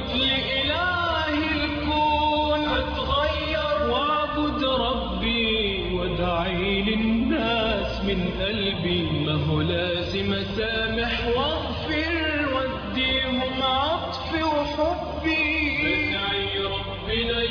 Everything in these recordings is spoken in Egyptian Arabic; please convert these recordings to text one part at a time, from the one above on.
لإله الكون أتغير واعبد ربي وادعي للناس من قلبي ما هو لازم أسامح واغفر واديهم عطفي وحبي ادعي ربنا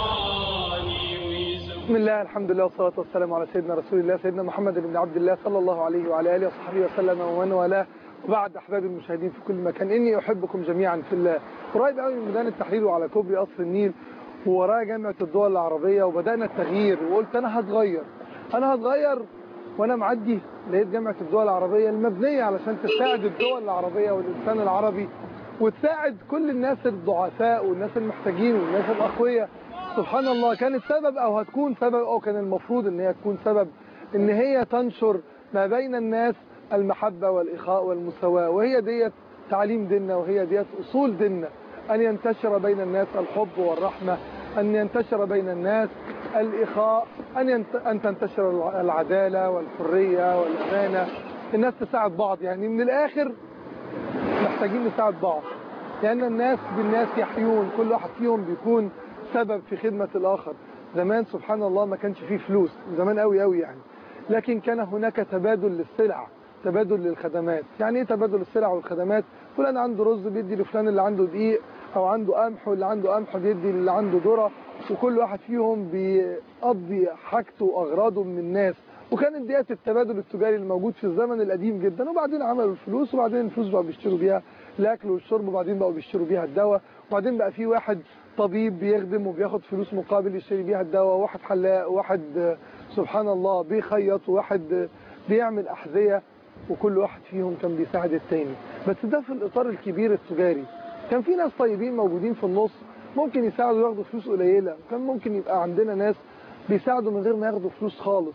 يرعاني ويزود بسم الله الحمد لله والصلاة والسلام على سيدنا رسول الله سيدنا محمد بن عبد الله صلى الله عليه وعلى آله وصحبه وسلم ومن والاه وبعد أحبابي المشاهدين في كل مكان إني أحبكم جميعا في الله قريب قوي من ميدان التحرير وعلى كوبري قصر النيل وورايا جامعة الدول العربية وبدأنا التغيير وقلت أنا هتغير أنا هتغير وأنا معدي لقيت جامعة الدول العربية المبنية علشان تساعد الدول العربية والإنسان العربي وتساعد كل الناس الضعفاء والناس المحتاجين والناس الأقوياء سبحان الله كانت سبب أو هتكون سبب أو كان المفروض إن هي تكون سبب إن هي تنشر ما بين الناس المحبة والإخاء والمساواة وهي ديت تعليم ديننا وهي ديت أصول ديننا أن ينتشر بين الناس الحب والرحمة أن ينتشر بين الناس الإخاء أن, ينت... أن تنتشر العدالة والحرية والأمانة الناس تساعد بعض يعني من الآخر محتاجين نساعد بعض لأن الناس بالناس يحيون كل واحد فيهم بيكون سبب في خدمة الآخر زمان سبحان الله ما كانش فيه فلوس زمان قوي قوي يعني لكن كان هناك تبادل للسلع تبادل للخدمات يعني ايه تبادل السلع والخدمات فلان عنده رز بيدي لفلان اللي عنده دقيق او عنده قمح واللي عنده قمح بيدي اللي عنده ذره وكل واحد فيهم بيقضي حاجته واغراضه من الناس وكانت ديت التبادل التجاري الموجود في الزمن القديم جدا وبعدين عملوا الفلوس وبعدين الفلوس بقوا بيشتروا بيها الاكل والشرب وبعدين بقوا بيشتروا بيها الدواء وبعدين بقى في واحد طبيب بيخدم وبياخد فلوس مقابل يشتري بيها الدواء واحد حلاق وواحد سبحان الله بيخيط وواحد بيعمل أحذية وكل واحد فيهم كان بيساعد التاني بس ده في الإطار الكبير التجاري كان في ناس طيبين موجودين في النص ممكن يساعدوا ياخدوا فلوس قليلة وكان ممكن يبقى عندنا ناس بيساعدوا من غير ما ياخدوا فلوس خالص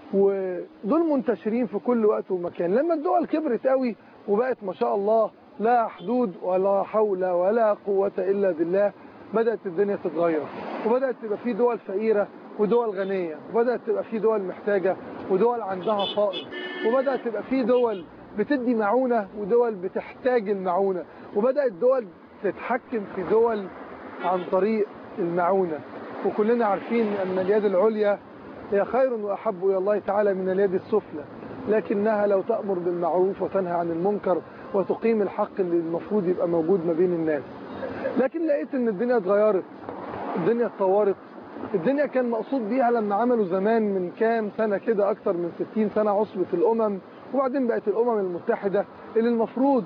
ودول منتشرين في كل وقت ومكان لما الدول كبرت قوي وبقت ما شاء الله لا حدود ولا حول ولا قوة إلا بالله بدأت الدنيا تتغير وبدأت تبقى في دول فقيرة ودول غنية وبدأت تبقى في دول محتاجة ودول عندها فائض وبدأت تبقى في دول بتدي معونة ودول بتحتاج المعونة وبدأت دول تتحكم في دول عن طريق المعونة وكلنا عارفين أن اليد العليا هي خير وأحب إلى الله تعالى من اليد السفلى لكنها لو تأمر بالمعروف وتنهى عن المنكر وتقيم الحق اللي المفروض يبقى موجود ما بين الناس لكن لقيت ان الدنيا اتغيرت الدنيا اتطورت الدنيا كان مقصود بيها لما عملوا زمان من كام سنة كده اكتر من 60 سنة عصبة الامم وبعدين بقت الامم المتحدة اللي المفروض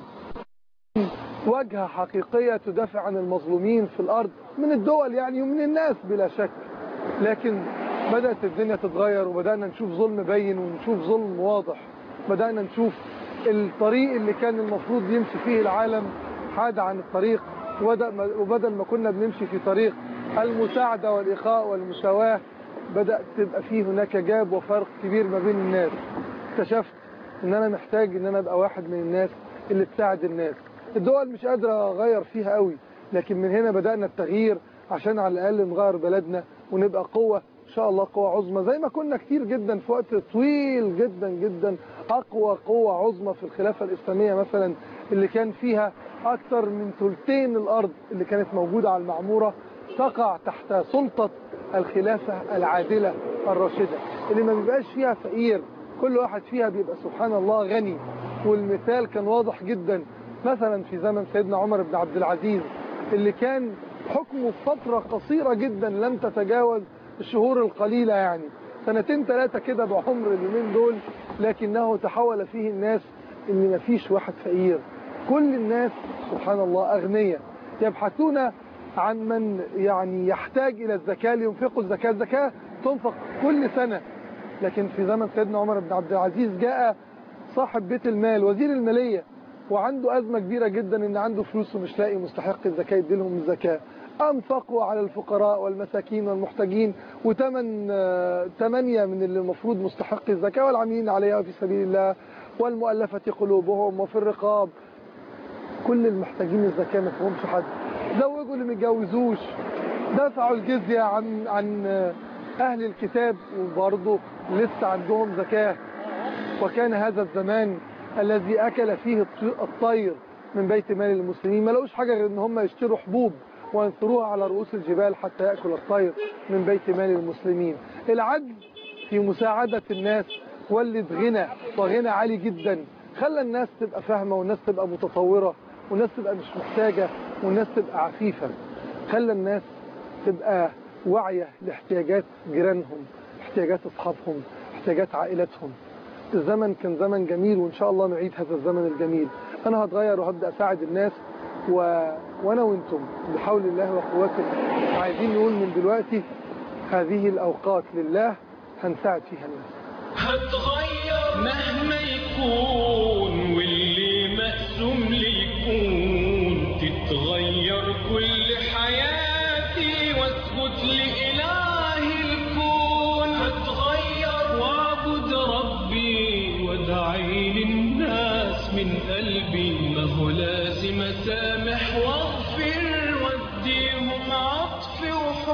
واجهة حقيقية تدافع عن المظلومين في الارض من الدول يعني ومن الناس بلا شك لكن بدأت الدنيا تتغير وبدأنا نشوف ظلم بين ونشوف ظلم واضح بدأنا نشوف الطريق اللي كان المفروض يمشي فيه العالم حاد عن الطريق وبدل ما كنا بنمشي في طريق المساعدة والإخاء والمساواة بدأ تبقى فيه هناك جاب وفرق كبير ما بين الناس اكتشفت ان انا محتاج ان انا ابقى واحد من الناس اللي تساعد الناس الدول مش قادرة اغير فيها قوي لكن من هنا بدأنا التغيير عشان على الاقل نغير بلدنا ونبقى قوة ان شاء الله قوة عظمى زي ما كنا كتير جدا في وقت طويل جدا جدا اقوى قوة عظمى في الخلافة الاسلامية مثلا اللي كان فيها أكثر من ثلثين الأرض اللي كانت موجودة على المعمورة تقع تحت سلطة الخلافة العادلة الراشدة اللي ما بيبقاش فيها فقير كل واحد فيها بيبقى سبحان الله غني والمثال كان واضح جدا مثلا في زمن سيدنا عمر بن عبد العزيز اللي كان حكمه في فترة قصيرة جدا لم تتجاوز الشهور القليلة يعني سنتين ثلاثة كده بعمر اليومين دول لكنه تحول فيه الناس ان مفيش واحد فقير كل الناس سبحان الله أغنياء يبحثون عن من يعني يحتاج إلى الزكاة لينفقوا الزكاة الزكاة تنفق كل سنة لكن في زمن سيدنا عمر بن عبد العزيز جاء صاحب بيت المال وزير المالية وعنده أزمة كبيرة جدا إن عنده فلوس ومش لاقي مستحق الزكاة يديلهم الزكاة أنفقوا على الفقراء والمساكين والمحتاجين وثمن ثمانية من اللي المفروض مستحق الزكاة والعاملين عليها في سبيل الله والمؤلفة قلوبهم وفي الرقاب كل المحتاجين الزكاة ما فيهمش حد زوجوا اللي متجوزوش دفعوا الجزية عن عن أهل الكتاب وبرضه لسه عندهم زكاة وكان هذا الزمان الذي أكل فيه الطير من بيت مال المسلمين ما لقوش حاجة غير ان هم يشتروا حبوب وينثروها على رؤوس الجبال حتى يأكل الطير من بيت مال المسلمين العدل في مساعدة الناس ولد غنى وغنى عالي جدا خلى الناس تبقى فاهمة والناس تبقى متطورة والناس تبقى مش محتاجة والناس تبقى عفيفة خلى الناس تبقى واعية لاحتياجات جيرانهم احتياجات أصحابهم احتياجات عائلتهم الزمن كان زمن جميل وإن شاء الله نعيد هذا الزمن الجميل أنا هتغير وهبدأ أساعد الناس و... وأنا وأنتم بحول الله وقوته عايزين نقول من دلوقتي هذه الأوقات لله هنساعد فيها الناس هتغير مهما يكون واللي مقسوم لي يكون تتغير كل حياتي واسجد لإله الكون هتغير واعبد ربي وادعي للناس من قلبي ما هو لازم اسامح واغفر واديهم عطفي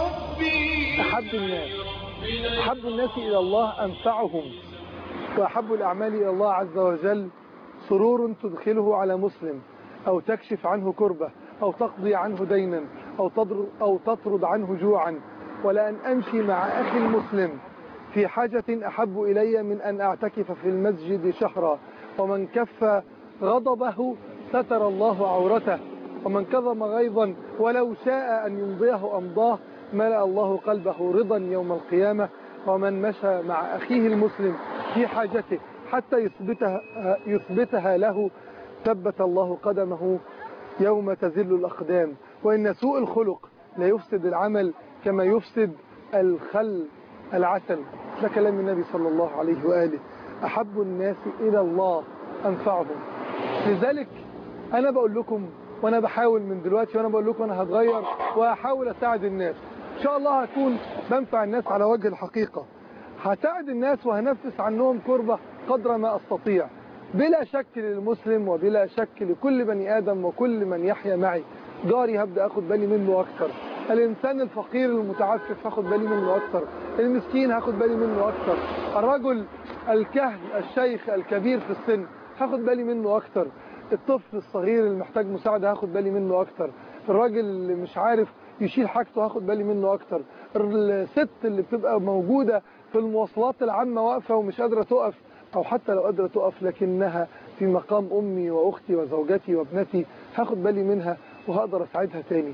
وحبي أحب الناس أحب الناس إلى الله أنفعهم وأحب الأعمال إلى الله عز وجل سرور تدخله على مسلم أو تكشف عنه كربة أو تقضي عنه دينا أو تطرد, أو تطرد عنه جوعا ولأن أمشي مع أخي المسلم في حاجة أحب إلي من أن أعتكف في المسجد شهرا ومن كف غضبه ستر الله عورته ومن كظم غيظا ولو شاء أن يمضيه أمضاه ملأ الله قلبه رضا يوم القيامة ومن مشى مع أخيه المسلم في حاجته حتى يثبتها, يثبتها له ثبت الله قدمه يوم تزل الأقدام وإن سوء الخلق لا يفسد العمل كما يفسد الخل العسل ده كلام النبي صلى الله عليه وآله أحب الناس إلى الله أنفعهم لذلك أنا بقول لكم وأنا بحاول من دلوقتي وأنا بقول لكم أنا هتغير وهحاول أساعد الناس إن شاء الله هكون بنفع الناس على وجه الحقيقة هساعد الناس وهنفس عنهم كربة قدر ما أستطيع بلا شك للمسلم وبلا شك لكل بني آدم وكل من يحيا معي جاري هبدأ أخد بالي منه أكثر الإنسان الفقير المتعفف هاخد بالي منه أكثر المسكين هاخد بالي منه أكثر الرجل الكهل الشيخ الكبير في السن هاخد بالي منه أكثر الطفل الصغير اللي محتاج مساعدة هاخد بالي منه أكثر الراجل اللي مش عارف يشيل حاجته هاخد بالي منه أكثر الست اللي بتبقى موجودة في المواصلات العامة واقفة ومش قادرة تقف أو حتى لو قادرة تقف لكنها في مقام أمي وأختي وزوجتي وابنتي هاخد بالي منها وهقدر أساعدها تاني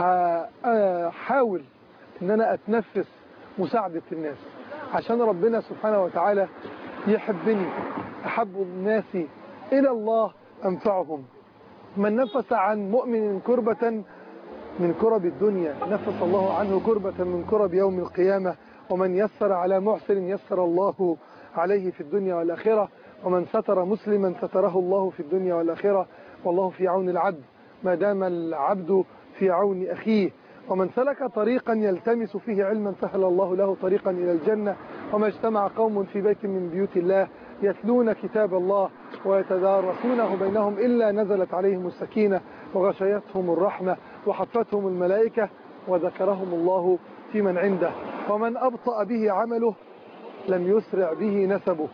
هحاول إن أنا أتنفس مساعدة الناس عشان ربنا سبحانه وتعالى يحبني أحب الناس إلى الله أنفعهم من نفس عن مؤمن كربة من كرب الدنيا نفس الله عنه كربة من كرب يوم القيامة ومن يسر على محسن يسر الله عليه في الدنيا والآخرة ومن ستر مسلما ستره الله في الدنيا والآخرة والله في عون العبد ما دام العبد في عون أخيه ومن سلك طريقا يلتمس فيه علما سهل الله له طريقا إلى الجنة وما اجتمع قوم في بيت من بيوت الله يتلون كتاب الله ويتدارسونه بينهم إلا نزلت عليهم السكينة وغشيتهم الرحمة وحفتهم الملائكة وذكرهم الله في من عنده ومن أبطأ به عمله لم يسرع به نسبه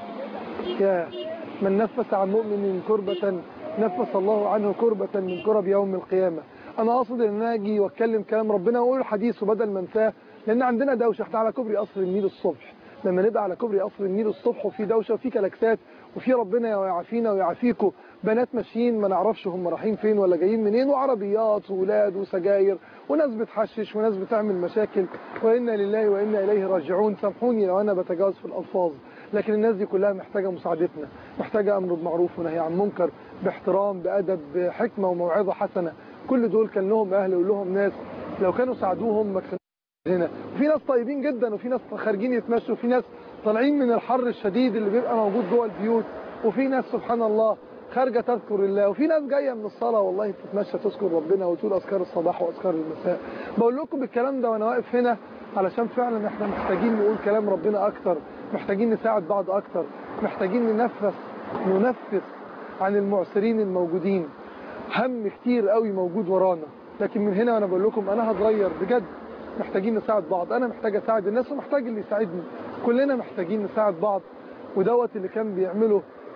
يا من نفس عن مؤمن كربة نفس الله عنه كربة من كرب يوم القيامة أنا أقصد أن أنا أجي وأتكلم كلام ربنا وأقول الحديث وبدل ما انساه لأن عندنا دوشة احنا على كوبري قصر النيل الصبح لما نبقى على كوبري قصر النيل الصبح وفي دوشة وفي كلاكسات وفي ربنا يعافينا ويعافيكم بنات ماشيين ما نعرفش هم رايحين فين ولا جايين منين وعربيات وولاد وسجاير وناس بتحشش وناس بتعمل مشاكل وإنا لله وإنا إليه راجعون سامحوني لو أنا بتجاوز في الألفاظ لكن الناس دي كلها محتاجة مساعدتنا محتاجة أمر بمعروف ونهي عن منكر باحترام بأدب بحكمة وموعظة حسنة كل دول كان لهم أهل ولهم ناس لو كانوا ساعدوهم ما كانوا هنا وفي ناس طيبين جدا وفي ناس خارجين يتمشوا وفي ناس طالعين من الحر الشديد اللي بيبقى موجود جوه البيوت وفي ناس سبحان الله خارجة تذكر الله وفي ناس جاية من الصلاة والله بتتمشى تذكر ربنا وتقول أذكار الصباح وأذكار المساء بقول لكم الكلام ده وأنا واقف هنا علشان فعلا احنا محتاجين نقول كلام ربنا أكتر محتاجين نساعد بعض أكتر محتاجين ننفس ننفس عن المعسرين الموجودين هم كتير قوي موجود ورانا لكن من هنا وانا بقول لكم انا هتغير بجد محتاجين نساعد بعض انا محتاج اساعد الناس ومحتاج اللي يساعدني كلنا محتاجين نساعد بعض ودوت اللي كان بيعمله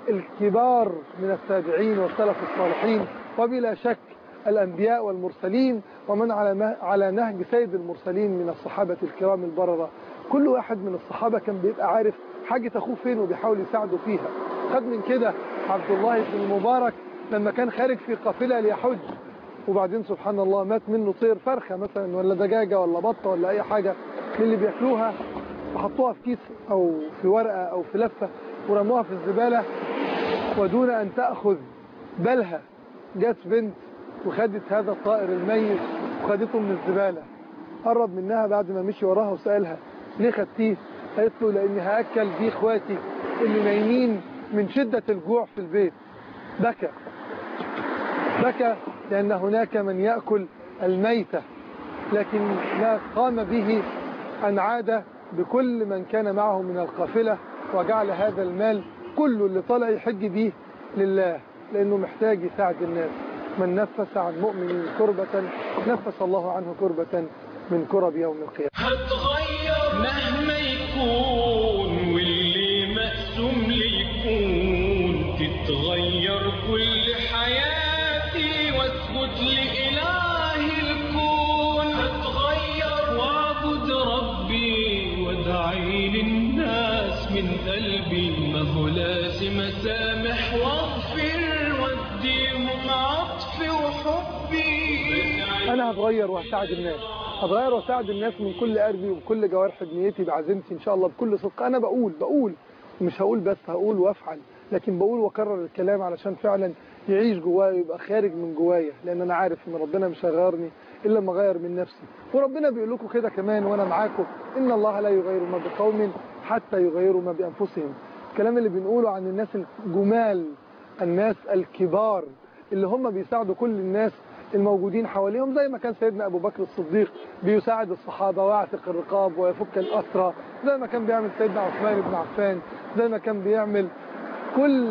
الكبار من التابعين والسلف الصالحين وبلا شك الأنبياء والمرسلين ومن على على نهج سيد المرسلين من الصحابة الكرام البررة كل واحد من الصحابة كان بيبقى عارف حاجة أخوه فين وبيحاول يساعده فيها خد من كده عبد الله بن المبارك لما كان خارج في قافلة ليحج وبعدين سبحان الله مات منه طير فرخة مثلا ولا دجاجة ولا بطة ولا أي حاجة من اللي بياكلوها وحطوها في كيس أو في ورقة أو في لفة ورموها في الزبالة ودون أن تأخذ بالها جت بنت وخدت هذا الطائر الميت وخدته من الزبالة قرب منها بعد ما مشي وراها وسألها ليه خدتيه قالت له لاني هاكل دي اخواتي اللي نايمين من شدة الجوع في البيت بكى بكى لان هناك من يأكل الميتة لكن ما قام به ان عاد بكل من كان معه من القافلة وجعل هذا المال كله اللي طالع يحج به لله لانه محتاج يساعد الناس من نفس عن مؤمن كربة نفس الله عنه كربة من كرب يوم القيامة هتغير مهما يكون واللي مقسوم لي يكون تتغير كل حياتي واسجد لإله الكون هتغير واعبد ربي وادعي للناس من قلبي ما هو لازم اسامح واغفر واديهم عطفي وحبي انا هتغير وهساعد الناس هتغير واساعد الناس من كل قلبي وبكل جوارح نيتي بعزيمتي ان شاء الله بكل صدق انا بقول بقول مش هقول بس هقول وافعل لكن بقول واكرر الكلام علشان فعلا يعيش جوايا ويبقى خارج من جوايا لان انا عارف ان ربنا مش هيغيرني الا لما اغير من نفسي وربنا بيقول لكم كده كمان وانا معاكم ان الله لا يغير ما بقوم حتى يغيروا ما بانفسهم الكلام اللي بنقوله عن الناس الجمال الناس الكبار اللي هم بيساعدوا كل الناس الموجودين حواليهم زي ما كان سيدنا أبو بكر الصديق بيساعد الصحابة ويعتق الرقاب ويفك الأسرى زي ما كان بيعمل سيدنا عثمان بن عفان زي ما كان بيعمل كل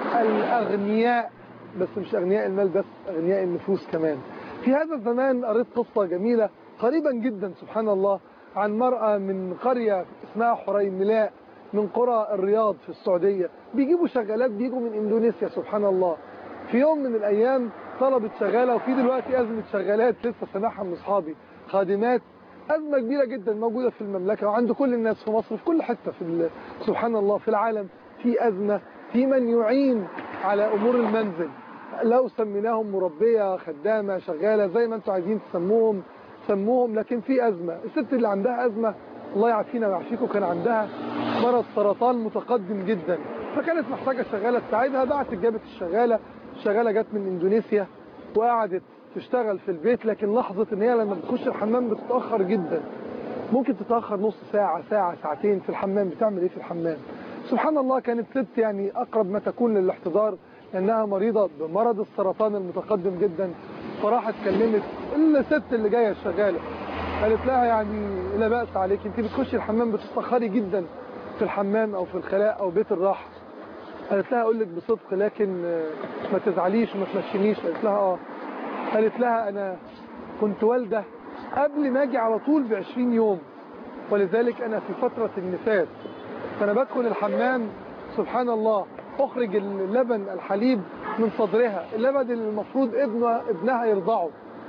الأغنياء بس مش أغنياء المال بس أغنياء النفوس كمان في هذا الزمان قريت قصة جميلة قريبا جدا سبحان الله عن مرأة من قرية اسمها حريملاء من قرى الرياض في السعودية بيجيبوا شغالات بيجوا من اندونيسيا سبحان الله في يوم من الأيام طلبت شغالة وفي دلوقتي أزمة شغالات لسه سامعها من أصحابي خادمات أزمة كبيرة جدا موجودة في المملكة وعند كل الناس في مصر في كل حتة في سبحان الله في العالم في أزمة في من يعين على أمور المنزل لو سميناهم مربية خدامة شغالة زي ما انتم عايزين تسموهم سموهم لكن في أزمة الست اللي عندها أزمة الله يعافينا ويعافيكم كان عندها مرض سرطان متقدم جدا فكانت محتاجة شغالة تساعدها بعتت جابت الشغالة الشغالة جت من اندونيسيا وقعدت تشتغل في البيت لكن لاحظت ان هي لما بتخش الحمام بتتأخر جدا ممكن تتأخر نص ساعة ساعة ساعتين في الحمام بتعمل ايه في الحمام سبحان الله كانت ست يعني اقرب ما تكون للاحتضار لانها مريضة بمرض السرطان المتقدم جدا فراحت كلمت الست اللي جاية الشغالة قالت لها يعني لا بأس عليك انت بتخشي الحمام بتتأخري جدا في الحمام او في الخلاء او بيت الراحة قالت لها اقول لك بصدق لكن ما تزعليش وما تمشينيش قالت لها اه قالت لها انا كنت والدة قبل ما اجي على طول ب 20 يوم ولذلك انا في فترة النفاس فانا بدخل الحمام سبحان الله اخرج اللبن الحليب من صدرها اللبن اللي المفروض ابنها ابنها يرضعه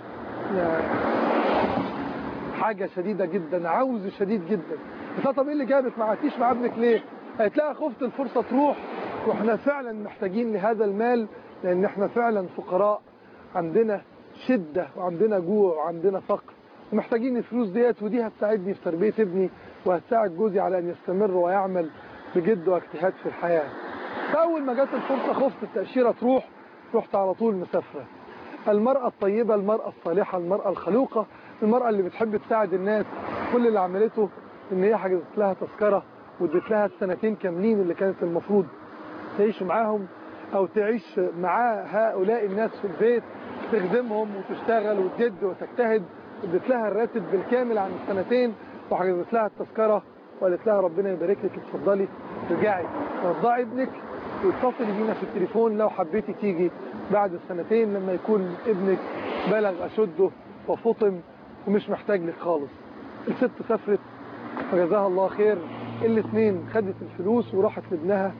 حاجة شديدة جدا عوز شديد جدا قلت لها طب ايه اللي جابك ما عدتيش مع ابنك ليه قالت لها خفت الفرصة تروح واحنا فعلا محتاجين لهذا المال لان احنا فعلا فقراء عندنا شدة وعندنا جوع وعندنا فقر ومحتاجين الفلوس ديت ودي هتساعدني في تربية ابني وهتساعد جوزي على ان يستمر ويعمل بجد واجتهاد في الحياة فأول ما جت الفرصة خفت التأشيرة تروح رحت على طول مسافرة المرأة الطيبة المرأة الصالحة المرأة الخلوقة المرأة اللي بتحب تساعد الناس كل اللي عملته ان هي حجزت لها تذكرة وادت لها السنتين كاملين اللي كانت المفروض تعيش معاهم او تعيش مع هؤلاء الناس في البيت تخدمهم وتشتغل وتجد وتجتهد ادت لها الراتب بالكامل عن السنتين وحجزت لها التذكرة وقالت لها ربنا يبارك لك اتفضلي رجعي رضعي ابنك واتصلي بينا في التليفون لو حبيتي تيجي بعد السنتين لما يكون ابنك بلغ أشده وفطم ومش محتاج لك خالص الست سافرت فجزاها الله خير الاثنين خدت الفلوس وراحت لابنها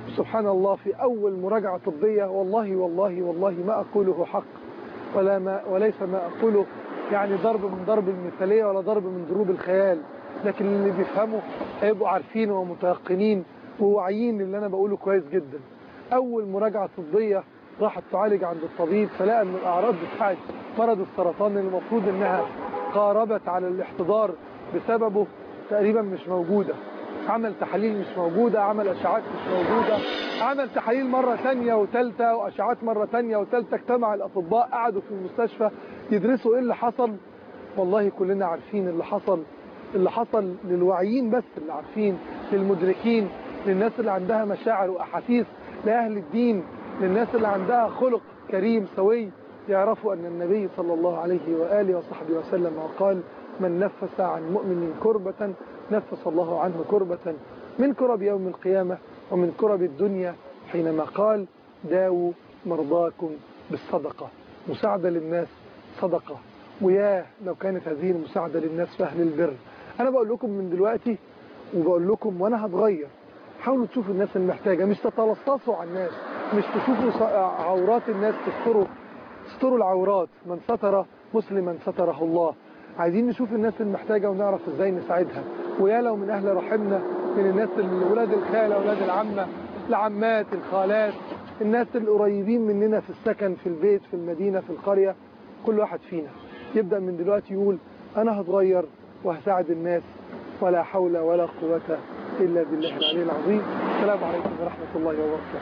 سبحان الله في أول مراجعة طبية والله والله والله ما أقوله حق ولا ما وليس ما أقوله يعني ضرب من ضرب المثالية ولا ضرب من ضروب الخيال لكن اللي بيفهموا هيبقوا عارفين ومتيقنين وواعيين اللي أنا بقوله كويس جدا أول مراجعة طبية راحت تعالج عند الطبيب فلقى أن الأعراض بتاعت مرض السرطان اللي المفروض أنها قاربت على الاحتضار بسببه تقريبا مش موجودة عمل تحاليل مش موجودة عمل أشعات مش موجودة عمل تحاليل مرة ثانية وثالثة وأشعات مرة ثانية وثالثة اجتمع الأطباء قعدوا في المستشفى يدرسوا إيه اللي حصل والله كلنا عارفين اللي حصل اللي حصل للواعيين بس اللي عارفين للمدركين للناس اللي عندها مشاعر وأحاسيس لأهل الدين للناس اللي عندها خلق كريم سوي يعرفوا أن النبي صلى الله عليه وآله وصحبه وسلم قال من نفس عن مؤمن كربة نفس الله عنه كربة من كرب يوم القيامة ومن كرب الدنيا حينما قال داووا مرضاكم بالصدقة مساعدة للناس صدقة وياه لو كانت هذه المساعدة للناس في أهل البر أنا بقول لكم من دلوقتي وبقول لكم وأنا هتغير حاولوا تشوفوا الناس المحتاجة مش تتلصصوا على الناس مش تشوفوا عورات الناس تستروا تستروا العورات من ستر مسلما ستره الله عايزين نشوف الناس المحتاجة ونعرف ازاي نساعدها ويا لو من اهل رحمنا من الناس ولاد الخالة ولاد العمة العمات الخالات الناس القريبين مننا في السكن في البيت في المدينة في القرية كل واحد فينا يبدأ من دلوقتي يقول انا هتغير وهساعد الناس ولا حول ولا قوة إلا بالله العلي العظيم السلام عليكم ورحمة الله وبركاته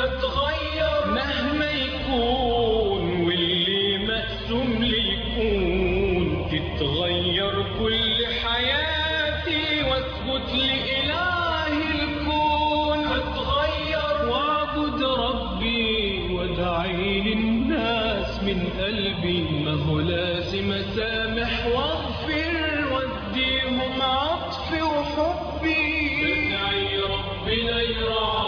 هتغير مهما يكون واللي مقسوم لي يكون تتغير كل حياتي واسجد لإله الكون هتغير واعبد ربي وادعي للناس من قلبي ما هو لازم اسامح واغفر واديهم عطفي وحبي ادعي ربنا يراعي